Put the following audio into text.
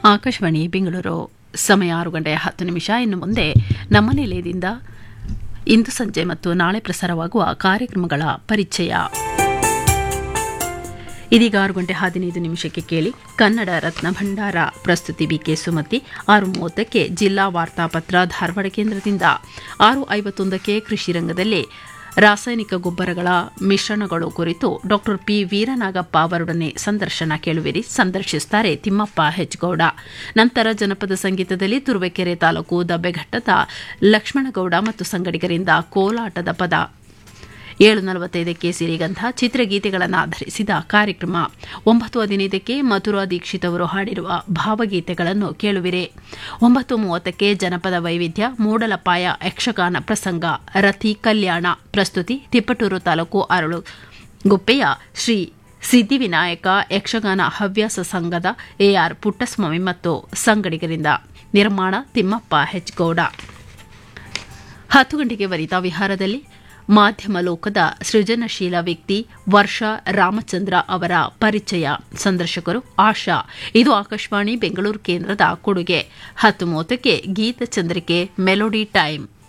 ಆಕಾಶವಾಣಿ ಬೆಂಗಳೂರು ಸಮಯ ಆರು ಗಂಟೆ ಹತ್ತು ನಿಮಿಷ ಇನ್ನು ಮುಂದೆ ನಮ್ಮ ನಿಲಯದಿಂದ ಇಂದು ಸಂಜೆ ಮತ್ತು ನಾಳೆ ಪ್ರಸಾರವಾಗುವ ಕಾರ್ಯಕ್ರಮಗಳ ಪರಿಚಯ ಇದೀಗ ಆರು ಗಂಟೆ ಹದಿನೈದು ನಿಮಿಷಕ್ಕೆ ಕೇಳಿ ಕನ್ನಡ ರತ್ನ ಭಂಡಾರ ಪ್ರಸ್ತುತಿ ಬಿಕೆ ಸುಮತಿ ಆರು ಮೂವತ್ತಕ್ಕೆ ಜಿಲ್ಲಾ ವಾರ್ತಾಪತ್ರ ಧಾರವಾಡ ಕೇಂದ್ರದಿಂದ ಆರು ಐವತ್ತೊಂದಕ್ಕೆ ಕೃಷಿ ರಂಗದಲ್ಲಿ ರಾಸಾಯನಿಕ ಗೊಬ್ಬರಗಳ ಮಿಶ್ರಣಗಳು ಕುರಿತು ಡಾಕ್ಟರ್ ಪಿ ವೀರನಾಗಪ್ಪ ಅವರೊಡನೆ ಸಂದರ್ಶನ ಕೇಳುವಿರಿ ಸಂದರ್ಶಿಸುತ್ತಾರೆ ತಿಮ್ಮಪ್ಪ ಹೆಚ್ಗೌಡ ನಂತರ ಜನಪದ ಸಂಗೀತದಲ್ಲಿ ತುರುವೇಕೆರೆ ತಾಲೂಕು ದಬ್ಬೆಘಟ್ಟದ ಲಕ್ಷ್ಮಣಗೌಡ ಮತ್ತು ಸಂಗಡಿಗರಿಂದ ಕೋಲಾಟದ ಪದ ಏಳು ನಲವತ್ತೈದಕ್ಕೆ ಸಿರಿಗಂಧ ಚಿತ್ರಗೀತೆಗಳನ್ನು ಆಧರಿಸಿದ ಕಾರ್ಯಕ್ರಮ ಒಂಬತ್ತು ಹದಿನೈದಕ್ಕೆ ಮಧುರಾ ದೀಕ್ಷಿತ್ ಅವರು ಹಾಡಿರುವ ಭಾವಗೀತೆಗಳನ್ನು ಕೇಳುವಿರೆ ಒಂಬತ್ತು ಮೂವತ್ತಕ್ಕೆ ಜನಪದ ವೈವಿಧ್ಯ ಮೂಡಲಪಾಯ ಯಕ್ಷಗಾನ ಪ್ರಸಂಗ ರಥಿ ಕಲ್ಯಾಣ ಪ್ರಸ್ತುತಿ ತಿಪ್ಪಟೂರು ತಾಲೂಕು ಅರಳು ಗುಪ್ಪೆಯ ಶ್ರೀ ಸಿದ್ಧಿವಿನಾಯಕ ಯಕ್ಷಗಾನ ಹವ್ಯಾಸ ಸಂಘದ ಎಆರ್ ಪುಟ್ಟಸ್ವಾಮಿ ಮತ್ತು ಸಂಗಡಿಗರಿಂದ ನಿರ್ಮಾಣ ತಿಮ್ಮಪ್ಪ ಹೆಚ್ಗೌಡ ಹತ್ತು ಗಂಟೆಗೆ ವನಿತಾ ವಿಹಾರದಲ್ಲಿ ಮಾಧ್ಯಮ ಲೋಕದ ಸೃಜನಶೀಲ ವ್ಯಕ್ತಿ ವರ್ಷ ರಾಮಚಂದ್ರ ಅವರ ಪರಿಚಯ ಸಂದರ್ಶಕರು ಆಶಾ ಇದು ಆಕಾಶವಾಣಿ ಬೆಂಗಳೂರು ಕೇಂದ್ರದ ಕೊಡುಗೆ ಹತ್ತು ಮೂವತ್ತಕ್ಕೆ ಗೀತಚಂದ್ರಿಕೆ ಮೆಲೋಡಿ ಟೈಮ್